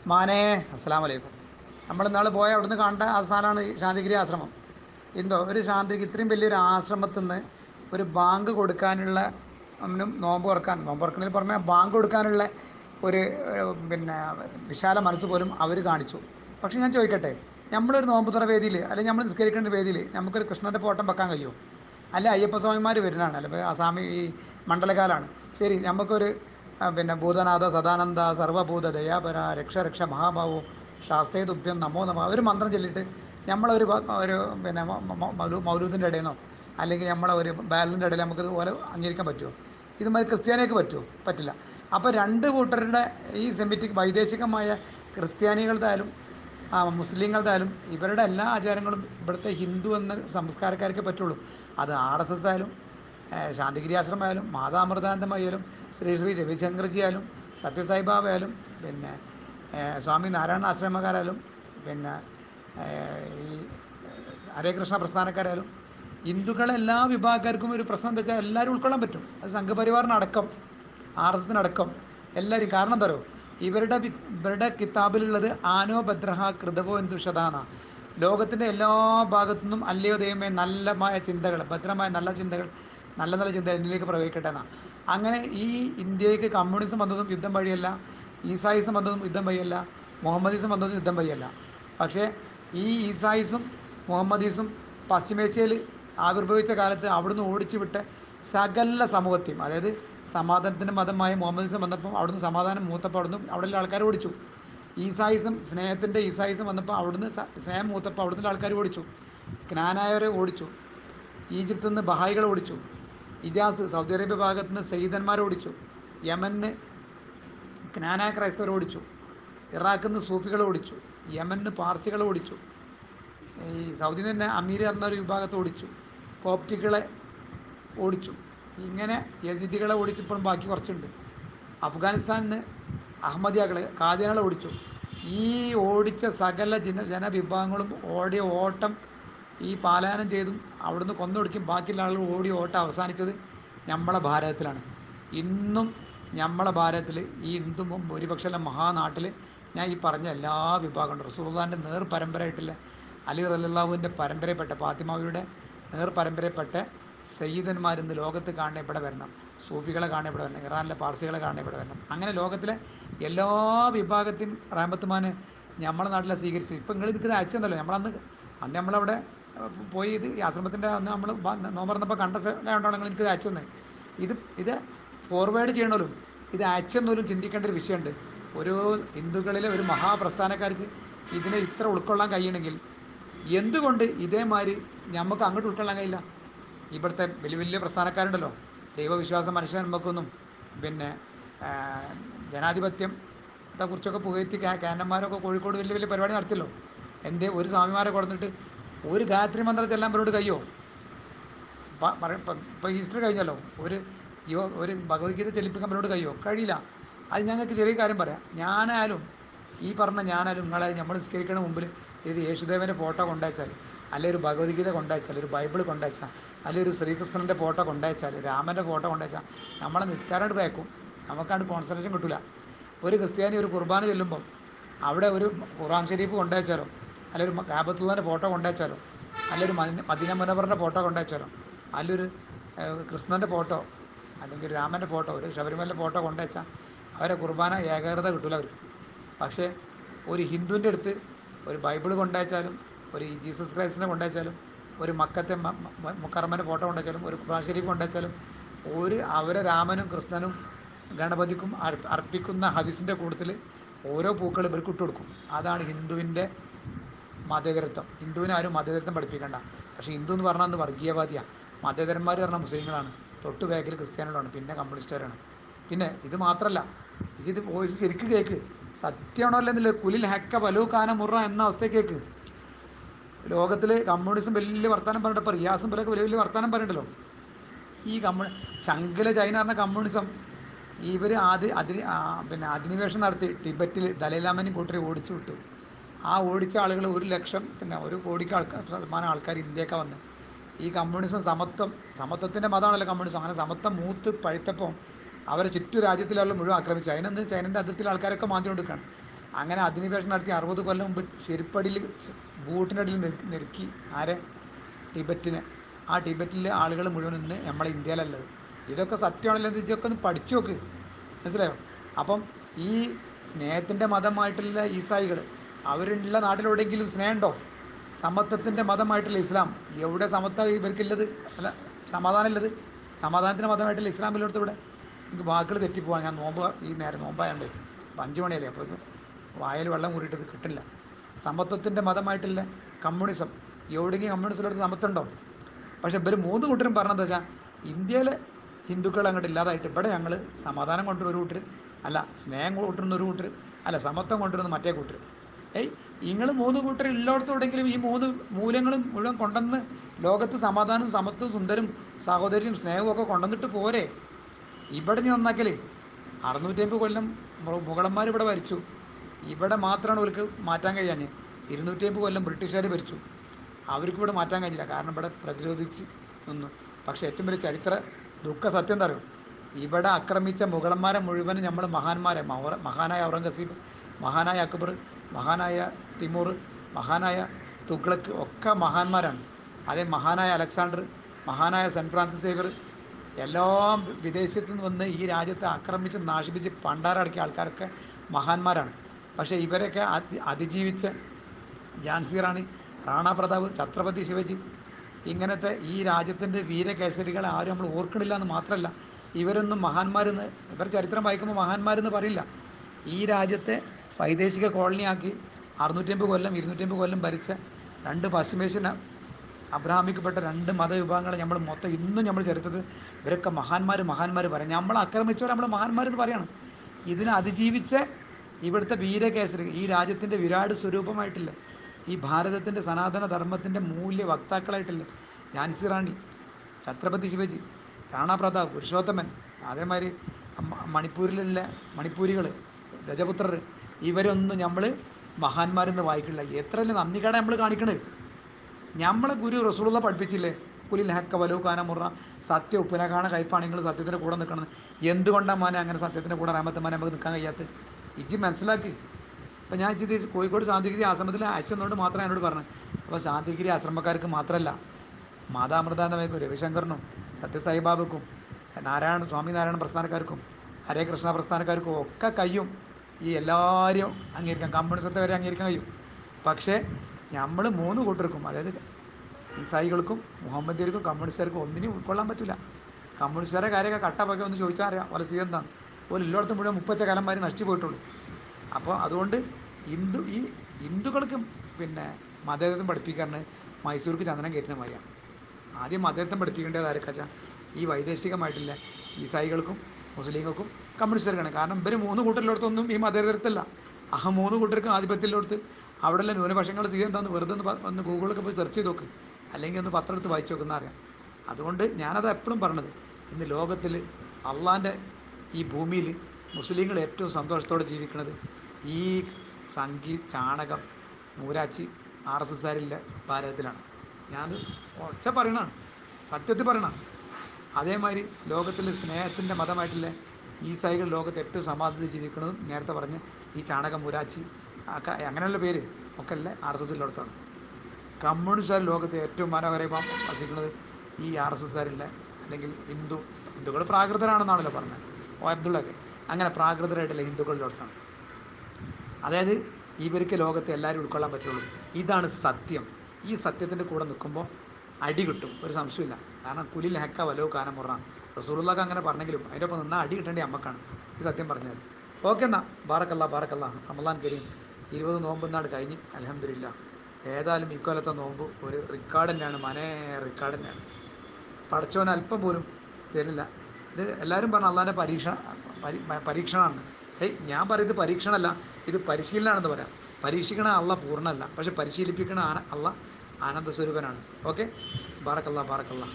മാനേ അസ്സാം വലൈക്കും നമ്മൾ ഇന്നാൾ പോയ അവിടുന്ന് കണ്ട ആ സ്ഥാനമാണ് ഈ ശാന്തിഗിരി ആശ്രമം എന്തോ ഒരു ശാന്തിക്ക് ഇത്രയും വലിയൊരു ആശ്രമത്തിൽ നിന്ന് ഒരു ബാങ്ക് കൊടുക്കാനുള്ള ഒന്നും നോമ്പ് തുറക്കാൻ നോമ്പ് തുറക്കുന്നതിന് പുറമെ ബാങ്ക് കൊടുക്കാനുള്ള ഒരു ഏഹ്, പിന്നെ വിശാല മനസ്സ് പോലും അവർ കാണിച്ചു പക്ഷേ ഞാൻ ചോദിക്കട്ടെ നമ്മളൊരു നോമ്പ് തുറ വേദിയിൽ അല്ലെങ്കിൽ നമ്മൾ നിസ്കരിക്കേണ്ട വേദിയിൽ നമുക്കൊരു കൃഷ്ണൻ്റെ ഫോട്ടം വെക്കാൻ കഴിയുമോ അല്ല അയ്യപ്പ സ്വാമിമാർ വരുന്നതാണ് അല്ല ആസാമി ഈ മണ്ഡലകാലാണ് ശരി നമുക്കൊരു ആ, പിന്നെ ഭൂതനാഥ സദാനന്ദ സർവഭൂത ദയാപര രക്ഷ രക്ഷ മഹാഭാവു ശാസ്ത്രേ തുഭ്യം നമോ നമ ഒരു മന്ത്രം ചൊല്ലിയിട്ട് നമ്മളൊരു ഭ- ഒരു പിന്നെ മ- മ- മൗലൂ മൗലൂദിൻ്റെ ഇടയിൽ നിന്നോ അല്ലെങ്കിൽ നമ്മളെ ഒരു ബാലൻ്റെ ഇടയിൽ നമുക്ക് ഇതുപോലെ അംഗീകരിക്കാൻ പറ്റുമോ ഇതുമാതിരി ക്രിസ്ത്യാനിക്ക് പറ്റുമോ പറ്റില്ല അപ്പോൾ രണ്ട് കൂട്ടരുടെ ഈ സെമിറ്റിക് വൈദേശികമായ ക്രിസ്ത്യാനികളുടെ ആ മുസ്ലിങ്ങളുടെയായാലും ഇവരുടെ എല്ലാ ആചാരങ്ങളും ഇവിടുത്തെ ഹിന്ദു എന്ന സംസ്കാരക്കാർക്കേ പറ്റുള്ളൂ അത് ആർ എസ് എസ് ആയാലും ഏഹ് ശാന്തിഗിരി ആശ്രമമായാലും മാതാമൃതാനന്ദമായാലും ശ്രീ ശ്രീ രവിശങ്കർജി ആയാലും സത്യസായിബാബ ആയാലും പിന്നെ ഏഹ് സ്വാമി നാരായണ ആശ്രമക്കാരായാലും പിന്നെ ഏഹ് ഈ ഹരേ കൃഷ്ണ പ്രസ്ഥാനക്കാരായാലും ഹിന്ദുക്കളെ എല്ലാ വിഭാഗക്കാർക്കും ഒരു പ്രശ്നം എന്താ വെച്ചാൽ എല്ലാവരും ഉൾക്കൊള്ളാൻ പറ്റും അത് സംഘപരിവാറിനടക്കം ആർ എസ് എസിനടക്കം എല്ലാവരും കാരണം എന്താ പറയുക ഇവരുടെ വി- ഇവരുടെ കിതാബിലുള്ളത് ആനോ ഭദ്രഹ കൃതവോ എന്തുഷതാന ലോകത്തിൻ്റെ എല്ലാ ഭാഗത്തു നിന്നും അല്ലയോ ദൈവമേ നല്ലമായ ചിന്തകൾ ഭദ്രമായ നല്ല ചിന്തകൾ നല്ല നല്ല ചിന്തകൾ എന്നിലേക്ക് പ്രവഹിക്കട്ടെ എന്നാ അങ്ങനെ ഈ ഇന്ത്യക്ക് കമ്മ്യൂണിസം വന്നതും യുദ്ധം വഴിയല്ല ഈസായിസം വന്നതും യുദ്ധം വഴിയല്ല മുഹമ്മദീസം വന്നതും യുദ്ധം വഴിയല്ല പക്ഷേ ഈ ഈസായിസും മുഹമ്മദീസും പശ്ചിമേഷ്യയിൽ ആവിർഭവിച്ച കാലത്ത് അവിടുന്ന് ഓടിച്ചു വിട്ട സകല സമൂഹത്തെയും അതായത് സമാധാനത്തിൻ്റെ മതമായ മുഹമ്മദീസം വന്നപ്പോൾ അവിടുന്ന് സമാധാനം മൂത്തപ്പോൾ അവിടുന്ന് അവിടെയുള്ള ആൾക്കാർ ഓടിച്ചു ഈസായിസം സ്നേഹത്തിൻ്റെ ഈസായിസം വന്നപ്പോൾ അവിടുന്ന് സ- സ്നേഹം മൂത്തപ്പോൾ അവിടുന്ന് ആൾക്കാർ ഓടിച്ചു ജ്ഞാനായവരെ ഓടിച്ചു ഈജിപ്തിൽ നിന്ന് ബഹായികളെ ഓടിച്ചു ഇജാസ് സൗദി അറേബ്യ ഭാഗത്ത് നിന്ന് സയ്യിദന്മാരെ ഓടിച്ചു യമന് ജ്ഞാനായ ക്രൈസ്തവരെ ഓടിച്ചു ഇറാഖിൽ നിന്ന് സൂഫികളെ ഓടിച്ചു യമനിൽ നിന്ന് പാർസികളെ ഓടിച്ചു ഈ സൗദിയിൽ നിന്ന് തന്നെ അമീർ എന്ന ഒരു വിഭാഗത്തെ ഓടിച്ചു കോപ്റ്റിക്കുകളെ ഓടിച്ചു ഇങ്ങനെ യസിദികളെ ഓടിച്ചപ്പോഴും ബാക്കി കുറച്ചുണ്ട് അഫ്ഗാനിസ്ഥാനിൽ നിന്ന് അഹമ്മദിയാക്കളെ കാദിയാനകളെ ഓടിച്ചു ഈ ഓടിച്ച സകല ജന ജനവിഭാഗങ്ങളും ഓടിയ ഓട്ടം ഈ പാലായനം ചെയ്തും അവിടുന്ന് കൊന്നൊടുക്കും ബാക്കിയുള്ള ആളുകൾ ഓടി ഓട്ടം അവസാനിച്ചത് നമ്മളെ ഭാരതത്തിലാണ് ഇന്നും നമ്മളെ ഭാരതത്തിൽ ഈ ഹിന്ദു ഭൂരിപക്ഷമുള്ള മഹാനാട്ടിൽ ഞാൻ ഈ പറഞ്ഞ എല്ലാ വിഭാഗമുണ്ട് റസൂൽദാൻ്റെ നേർ പരമ്പരയായിട്ടില്ല അലി റലാഹുവിൻ്റെ പരമ്പരയിൽപ്പെട്ട ഫാത്തിമാവിയുടെ നേർ പരമ്പരയിൽപ്പെട്ട സയ്യിദന്മാർ ഇന്ന് ലോകത്ത് കാണുന്ന ഇവിടെ വരണം സൂഫികളെ കാണുന്ന ഇവിടെ വരണം ഇറാനിലെ പാർസികളെ കാണുന്ന ഇവിടെ വരണം അങ്ങനെ ലോകത്തിലെ എല്ലാ വിഭാഗത്തെയും റാമത്തുമാന് നമ്മളെ നാട്ടിലെ സ്വീകരിച്ചു ഇപ്പം നിങ്ങൾ ഇത് അയച്ചെന്നല്ലോ നമ്മളന്ന് അന്ന് നമ്മളവിടെ ഏഹ്, പോയി ഇത് ഈ ആശ്രമത്തിൻ്റെ അന്ന് നമ്മൾ നോമ്പറന്നപ്പോൾ കണ്ട സ്ഥലമായിട്ടാണ് നിങ്ങൾ എനിക്ക് അയച്ചെന്ന് ഇത് ഇത് ഫോർവേഡ് ചെയ്യണമല്ലോ ഇത് അയച്ചെന്നോലും ചിന്തിക്കേണ്ട ഒരു വിഷയമുണ്ട് ഒരു ഹിന്ദുക്കളിലെ ഒരു മഹാപ്രസ്ഥാനക്കാർക്ക് ഇതിനെ ഇത്ര ഉൾക്കൊള്ളാൻ കഴിയണമെങ്കിൽ എന്തുകൊണ്ട് ഇതേമാതിരി നമുക്ക് അങ്ങോട്ട് ഉൾക്കൊള്ളാൻ കഴിയില്ല ഇവിടുത്തെ വലിയ വലിയ പ്രസ്ഥാനക്കാരുണ്ടല്ലോ ദൈവവിശ്വാസം മനുഷ്യ നമുക്കൊന്നും പിന്നെ ആ, ജനാധിപത്യത്തെ കുറിച്ചൊക്കെ പുകഴ്ത്തി കാ കാനന്മാരൊക്കെ കോഴിക്കോട് വലിയ വലിയ പരിപാടി നടത്തിയല്ലോ എന്തേ ഒരു സ്വാമിമാരെ കൊടുത്തിട്ട് ഒരു ഗായത്രി മന്ത്രം ചെല്ലാൻ അവരോട് കഴിയോ ഇപ്പോൾ ഈസ്റ്റർ കഴിഞ്ഞല്ലോ ഒരു യോ ഒരു ഭഗവത്ഗീത ചെല്ലിപ്പിക്കാൻ അവരോട് കഴിയോ കഴിയില്ല അത് ഞങ്ങൾക്ക് ചെറിയ കാര്യം പറയാം ഞാനായാലും ഈ പറഞ്ഞ ഞാനായാലും നിങ്ങളെ നമ്മൾ നിസ്കരിക്കണ മുമ്പിൽ ഇത് യേശുദേവൻ്റെ ഫോട്ടോ കൊണ്ടുവച്ചാൽ അല്ലെങ്കിൽ ഒരു ഭഗവത്ഗീത കൊണ്ടുവച്ചാൽ ഒരു ബൈബിൾ കൊണ്ടുവച്ചാൽ അല്ലെങ്കിൽ ഒരു ശ്രീകൃഷ്ണൻ്റെ ഫോട്ടോ കൊണ്ടുവച്ചാൽ രാമൻ്റെ ഫോട്ടോ കൊണ്ടുവച്ചാൽ നമ്മളെ നിസ്കാരമായിട്ട് വേക്കും നമുക്കാണ്ട് കോൺസെൻട്രേഷൻ കിട്ടില്ല ഒരു ക്രിസ്ത്യാനി ഒരു കുർബാന ചൊല്ലുമ്പം അവിടെ ഒരു ഖുറാൻ ഷരീഫ് കൊണ്ടുവച്ചാലോ അല്ലെങ്കിൽ ഒരു കാബത്തുള്ളതിൻ്റെ ഫോട്ടോ കൊണ്ടുവച്ചാലോ അല്ലെങ്കിൽ ഒരു മദിന മദീന മുനവറിൻ്റെ ഫോട്ടോ കൊണ്ടുവച്ചാലോ അതിലൊരു ഏഹ്, കൃഷ്ണൻ്റെ ഫോട്ടോ അല്ലെങ്കിൽ ഒരു രാമൻ്റെ ഫോട്ടോ ഒരു ശബരിമല ഫോട്ടോ കൊണ്ടുവച്ചാൽ അവരെ കുർബാന ഏകാഗ്രത കിട്ടില്ല അവർക്ക് പക്ഷേ ഒരു ഹിന്ദുവിൻ്റെ അടുത്ത് ഒരു ബൈബിൾ കൊണ്ടുവച്ചാലും ഒരു ജീസസ് ക്രൈസ്റ്റിനെ കൊണ്ടുവച്ചാലും ഒരു മക്കത്തെ മ- മ- മുക്കർമ്മൻ്റെ ഫോട്ടോ കൊണ്ടുവച്ചാലും ഒരു ഖുറാൻ ഷരീഫ് കൊണ്ടുവച്ചാലും ഒരു അവരെ രാമനും കൃഷ്ണനും ഗണപതിക്കും അർപ്പ- അർപ്പിക്കുന്ന ഹവിസിൻ്റെ കൂട്ടത്തിൽ ഓരോ പൂക്കൾ ഇവർക്ക് ഇട്ട് കൊടുക്കും അതാണ് ഹിന്ദുവിൻ്റെ മതേതരത്വം ഹിന്ദുവിനെ ആരും മതേതരത്വം പഠിപ്പിക്കണ്ട പക്ഷേ ഹിന്ദു എന്ന് പറഞ്ഞാൽ അന്ന് വർഗീയവാദിയാണ് മതേതരന്മാർ പറഞ്ഞാൽ മുസ്ലിങ്ങളാണ് തൊട്ട് ബാക്കിൽ ക്രിസ്ത്യാനികളാണ് പിന്നെ കമ്മ്യൂണിസ്റ്റുകാരാണ് പിന്നെ ഇത് മാത്രമല്ല ഇത് ഇത് വോയിസ് ശരിക്കും കേൾക്ക് സത്യമാണോ അല്ലെന്നില്ല കുലിൽ ഹക്ക ബലു കാന മുറ എന്ന അവസ്ഥയിൽ കേൾക്ക് ലോകത്തിൽ കമ്മ്യൂണിസം വലിയ വർത്തമാനം പറഞ്ഞിട്ട് റിയാസും പോലൊക്കെ വലിയ വലിയ വർത്തമാനം പറയണ്ടല്ലോ ഈ കമ്മ്യൂണി ചങ്കിലെ ചൈന പറഞ്ഞ കമ്മ്യൂണിസം ഇവർ ആദ്യ അതിന് ആ, പിന്നെ അധിനിവേശം നടത്തി ടിബറ്റിൽ ദലൈലാമനും കൂട്ടരെ ഓടിച്ചു വിട്ടു ആ ഓടിച്ച ആളുകൾ ഒരു ലക്ഷം പിന്നെ ഒരു കോടിക്ക് ആൾക്കാർ ശതമാനം ആൾക്കാർ ഇന്ത്യയൊക്കെ വന്ന് ഈ കമ്മ്യൂണിസം സമത്വം സമത്വത്തിൻ്റെ മതമാണല്ലോ കമ്മ്യൂണിസം അങ്ങനെ സമത്വം മൂത്ത് പഴുത്തപ്പം അവരെ ചുറ്റു രാജ്യത്തിലുള്ള മുഴുവൻ ആക്രമിച്ചു അതിനൊന്ന് ചൈനൻ്റെ അതിർത്തിയിലെ ആൾക്കാരൊക്കെ മാറ്റി കൊടുക്കുകയാണ് അങ്ങനെ അധിനിവേശം നടത്തി അറുപത് കൊല്ലം മുമ്പ് ചെരുപ്പടിയിൽ ബൂട്ടിൻ്റെ അടിയിൽ നെരുക്കി ആരെ ടിബറ്റിനെ ആ ടിബറ്റിലെ ആളുകൾ മുഴുവൻ ഇന്ന് നമ്മളെ ഇന്ത്യയിലുള്ളത് ഇതൊക്കെ സത്യമാണല്ലോ ഇത് ഇതൊക്കെ ഒന്ന് പഠിച്ചു നോക്ക് മനസ്സിലായോ അപ്പം ഈ സ്നേഹത്തിൻ്റെ മതമായിട്ടുള്ള ഈസായികൾ അവരുള്ള നാട്ടിലെവിടെയെങ്കിലും സ്നേഹമുണ്ടോ സമത്വത്തിൻ്റെ മതമായിട്ടുള്ള ഇസ്ലാം എവിടെ സമത്വം ഇവർക്കുള്ളത് അല്ല സമാധാനമുള്ളത് സമാധാനത്തിൻ്റെ മതമായിട്ടുള്ള ഇസ്ലാമിലോടത്ത് ഇവിടെ എനിക്ക് വാക്കുകൾ തെറ്റിപ്പോവാൻ ഞാൻ നോമ്പ് ഈ നേരം നോമ്പായണ്ടേ അപ്പം അഞ്ച് മണിയല്ലേ അപ്പോൾ വായൽ വെള്ളം കൂടിയിട്ടത് കിട്ടില്ല സമത്വത്തിൻ്റെ മതമായിട്ടുള്ള കമ്മ്യൂണിസം എവിടെയെങ്കിലും കമ്മ്യൂണിസ്റ്റിലോട്ട് സമത്വം ഉണ്ടോ പക്ഷെ ഇവർ മൂന്ന് കൂട്ടരും പറഞ്ഞത് വെച്ചാൽ ഇന്ത്യയിലെ ഹിന്ദുക്കൾ അങ്ങോട്ട് ഇല്ലാതായിട്ട് ഇവിടെ ഞങ്ങൾ സമാധാനം കൊണ്ടുവരുന്ന ഒരു കൂട്ടർ അല്ല സ്നേഹം കൊണ്ടുവരുന്ന ഒരു കൂട്ടർ അല്ല സമത്വം കൊണ്ടുവരുന്ന മറ്റേ കൂട്ടർ ഏയ് നിങ്ങൾ മൂന്ന് കൂട്ടർ എല്ലായിടത്തോടെങ്കിലും ഈ മൂന്ന് മൂല്യങ്ങളും മുഴുവൻ കൊണ്ടുവന്ന് ലോകത്ത് സമാധാനവും സമത്വവും സുന്ദരം സഹോദരിയും സ്നേഹവും ഒക്കെ കൊണ്ടുവന്നിട്ട് പോരെ ഇവിടെ നീ നന്നാക്കല് അറുന്നൂറ്റമ്പത് കൊല്ലം മുഗളന്മാർ ഇവിടെ ഭരിച്ചു ഇവിടെ മാത്രമാണ് അവർക്ക് മാറ്റാൻ കഴിയാഞ്ഞ് ഇരുന്നൂറ്റമ്പത് കൊല്ലം ബ്രിട്ടീഷുകാർ ഭരിച്ചു അവർക്ക് ഇവിടെ മാറ്റാൻ കഴിഞ്ഞില്ല കാരണം ഇവിടെ പ്രതിരോധിച്ച് നിന്നു പക്ഷേ ഏറ്റവും വലിയ ചരിത്ര ദുഃഖ സത്യം എന്താ അറിയോ ഇവിടെ ആക്രമിച്ച മുഗളന്മാരെ മുഴുവൻ നമ്മൾ മഹാന്മാരെ മൗറ മഹാനായ ഔറംഗസീബ് മഹാനായ അക്ബർ മഹാനായ തിമൂർ മഹാനായ തുഗ്ലക്ക് ഒക്കെ മഹാന്മാരാണ് അതേ മഹാനായ അലക്സാണ്ടർ മഹാനായ സെൻറ്റ് ഫ്രാൻസിസ് സേവർ എല്ലാം വിദേശത്ത് നിന്ന് വന്ന് ഈ രാജ്യത്തെ ആക്രമിച്ച് നാശിപ്പിച്ച് പണ്ടാരടക്കിയ ആൾക്കാരൊക്കെ മഹാന്മാരാണ് പക്ഷേ ഇവരൊക്കെ അതി അതിജീവിച്ച ഝാൻസി റാണി റാണ പ്രതാപ് ഛത്രപതി ശിവജി ഇങ്ങനത്തെ ഈ രാജ്യത്തിൻ്റെ വീരകേസരികളെ ആരും നമ്മൾ ഓർക്കണില്ല എന്ന് മാത്രമല്ല ഇവരൊന്നും മഹാന്മാരെന്ന് ഇവർ ചരിത്രം വായിക്കുമ്പോൾ മഹാന്മാരെന്ന് പറയില്ല ഈ രാജ്യത്തെ വൈദേശിക കോളനിയാക്കി അറുന്നൂറ്റമ്പത് കൊല്ലം ഇരുന്നൂറ്റമ്പത് കൊല്ലം ഭരിച്ച രണ്ട് പശ്ചിമേഷ്യൻ അബ്രാഹ്മിക്കപ്പെട്ട രണ്ട് മതവിഭാഗങ്ങളെ നമ്മൾ മൊത്തം ഇന്നും നമ്മൾ ചരിത്രത്തിൽ ഇവരൊക്കെ മഹാന്മാർ മഹാന്മാർ പറയാം നമ്മൾ ആക്രമിച്ചവർ നമ്മൾ മഹാന്മാരെന്ന് പറയണം ഇതിനെ അതിജീവിച്ച ഇവിടുത്തെ വീരകേസരി ഈ രാജ്യത്തിൻ്റെ വിരാട് സ്വരൂപമായിട്ടില്ല ഈ ഭാരതത്തിൻ്റെ സനാതന ധർമ്മത്തിൻ്റെ മൂല്യ വക്താക്കളായിട്ടില്ല ഝാൻസി റാണി ഛത്രപതി ശിവജി റാണാ പ്രതാപ് പുരുഷോത്തമൻ അതേമാതിരി മ- മണിപ്പൂരിലുള്ള മണിപ്പൂരികൾ രജപുത്രർ ഇവരൊന്നും നമ്മൾ മഹാന്മാരെന്ന് വായിക്കില്ല എത്രയല്ലേ നന്ദികേടാ നമ്മൾ കാണിക്കണത് നമ്മളെ ഗുരു റസൂലുള്ള പഠിപ്പിച്ചില്ലേ കുലിൽ ഹക്ക വലു കാന മുറ സത്യ ഉപ്പിന കാണ കയ്പാണ് നിങ്ങൾ സത്യത്തിൻ്റെ കൂടെ നിൽക്കണത് എന്തുകൊണ്ടാണ് മാനെ അങ്ങനെ സത്യത്തിൻ്റെ കൂടെ റാമത്തെ മാനെ നമുക്ക് നിൽക്കാൻ കഴിയാത്തത് ഇജ്ജി മനസ്സിലാക്കി അപ്പോൾ ഞാൻ ഇച്ചിരി കോഴിക്കോട് ശാന്തിഗിരി ആശ്രമത്തിൽ അയച്ചെന്നുകൊണ്ട് മാത്രമേ എന്നോട് പറഞ്ഞു അപ്പോൾ ശാന്തിഗിരി ആശ്രമക്കാർക്ക് മാത്രമല്ല മാതാമൃതാനന്ദമയ്ക്കും രവിശങ്കറിനും സത്യസായിബാബയ്ക്കും നാരായണ സ്വാമിനാരായണ പ്രസ്ഥാനക്കാർക്കും ഹരേ കൃഷ്ണ പ്രസ്ഥാനക്കാർക്കും ഒക്കെ കഴിയും ഈ എല്ലാവരെയും അംഗീകരിക്കാം കമ്മ്യൂണിസത്തെ വരെ അംഗീകരിക്കാൻ കഴിയും പക്ഷേ നമ്മൾ മൂന്ന് കൂട്ടർക്കും അതായത് ഈസായികൾക്കും മുഹമ്മദിയർക്കും കമ്മ്യൂണിസ്റ്റുകാർക്കും ഒന്നിനും ഉൾക്കൊള്ളാൻ പറ്റില്ല കമ്മ്യൂണിസ്റ്റുകാരെ കാര്യമൊക്കെ കട്ടപ്പൊക്കെ ഒന്ന് ചോദിച്ചാൽ അറിയാം പോലെ സീ എന്താണ് പോലെ എല്ലായിടത്തും മുഴുവൻ മുപ്പച്ച കാലന്മാർ നശിച്ചു പോയിട്ടുള്ളൂ അപ്പോൾ അതുകൊണ്ട് ഹിന്ദു ഈ ഹിന്ദുക്കൾക്ക് പിന്നെ മതേതരം പഠിപ്പിക്കാറിന് മൈസൂർക്ക് ചന്ദനം കയറ്റുന്ന മാതിരിയാണ് ആദ്യം മതേതരം പഠിപ്പിക്കേണ്ടത് ആരൊക്കെച്ചാൽ ഈ വൈദേശികമായിട്ടുള്ള ഈസായികൾക്കും മുസ്ലിങ്ങൾക്കും കമ്മ്യൂണിസ്റ്റുകാർക്കാണ് കാരണം ഇവർ മൂന്ന് കൂട്ടരിലോടത്തൊന്നും ഈ മതേതരത്തില്ല ആ മൂന്ന് കൂട്ടർക്കും ആധിപത്യത്തിലോടത്ത് അവിടെയുള്ള ന്യൂനപക്ഷങ്ങളുടെ സ്ഥിതി എന്താന്ന് വെറുതെ ഒന്ന് പ- ഒന്ന് ഗൂഗിളൊക്കെ പോയി സെർച്ച് ചെയ്ത് നോക്ക് അല്ലെങ്കിൽ ഒന്ന് പത്രം എടുത്ത് വായിച്ചു നോക്കുന്ന അറിയാം അതുകൊണ്ട് ഞാനത് എപ്പോഴും പറഞ്ഞത് ഇന്ന് ലോകത്തിൽ അള്ളാൻ്റെ ഈ ഭൂമിയിൽ മുസ്ലിങ്ങൾ ഏറ്റവും സന്തോഷത്തോടെ ജീവിക്കുന്നത് ഈ സംഗീ ചാണകം മൂരാച്ചി ആർ എസ് എസ്സുകാരില്ല ഭാരതത്തിലാണ് ഞാൻ ഒച്ച പറയണതാണ് സത്യത്തിൽ പറയണം അതേമാതിരി ലോകത്തിൽ സ്നേഹത്തിൻ്റെ മതമായിട്ടുള്ള ഈസായികൾ ലോകത്ത് ഏറ്റവും സമാധാനത്തിൽ ജീവിക്കുന്നതും നേരത്തെ പറഞ്ഞ് ഈ ചാണകം മുരാച്ചി ഒക്കെ അങ്ങനെയുള്ള പേര് ഒക്കെ അല്ലേ ആർ എസ് എസിലോടത്താണ് കമ്മ്യൂണിസ്റ്റുകാർ ലോകത്ത് ഏറ്റവും മനോഹരമായി വസിക്കുന്നത് ഈ ആർ എസ് എസ്സുകാരില്ല അല്ലെങ്കിൽ ഹിന്ദു ഹിന്ദുക്കൾ പ്രാകൃതരാണെന്നാണല്ലോ പറഞ്ഞത് ഓ അബ്ദുള്ളൊക്കെ അങ്ങനെ പ്രാകൃതരായിട്ടുള്ള ഹിന്ദുക്കളിലോടത്താണ് അതായത് ഇവർക്ക് ലോകത്തെ എല്ലാവരും ഉൾക്കൊള്ളാൻ പറ്റുള്ളൂ ഇതാണ് സത്യം ഈ സത്യത്തിൻ്റെ കൂടെ നിൽക്കുമ്പോൾ അടി കിട്ടും ഒരു സംശയമില്ല കാരണം കുലിൽ ഹെക്ക വലോ കാനം മുറ റസൂലുള്ളാക്ക് അങ്ങനെ പറഞ്ഞെങ്കിലും അതിൻ്റെ ഒപ്പം നിന്നാൽ അടി കിട്ടേണ്ടി അമ്മക്കാണ് ഈ സത്യം പറഞ്ഞാൽ ഓക്കെ എന്നാ ബാറക്കല്ല ബാറക്കല്ല റമദാൻ കരീം ഇരുപത് നോമ്പ് എന്നാണ് കഴിഞ്ഞ് അലഹമില്ല ഏതായാലും ഇക്കൊല്ലത്തെ നോമ്പ് ഒരു റെക്കോർഡ് തന്നെയാണ് മനേ റെക്കോർഡ് തന്നെയാണ് പഠിച്ചവൻ അല്പം പോലും തരില്ല ഇത് എല്ലാവരും പറഞ്ഞ അള്ളാൻ്റെ പരീക്ഷ പരി പരീക്ഷണമാണ് ഏയ് ഞാൻ പറയുന്നത് പരീക്ഷണമല്ല ഇത് പരിശീലനമാണെന്ന് പറയാം പരീക്ഷിക്കണ അള്ള പൂർണ്ണമല്ല പക്ഷെ പരിശീലിപ്പിക്കണ ആന അള്ള ആനന്ദ സ്വരൂപനാണ് ഓക്കെ ബാറക്കല്ല ബാറക്കല്ല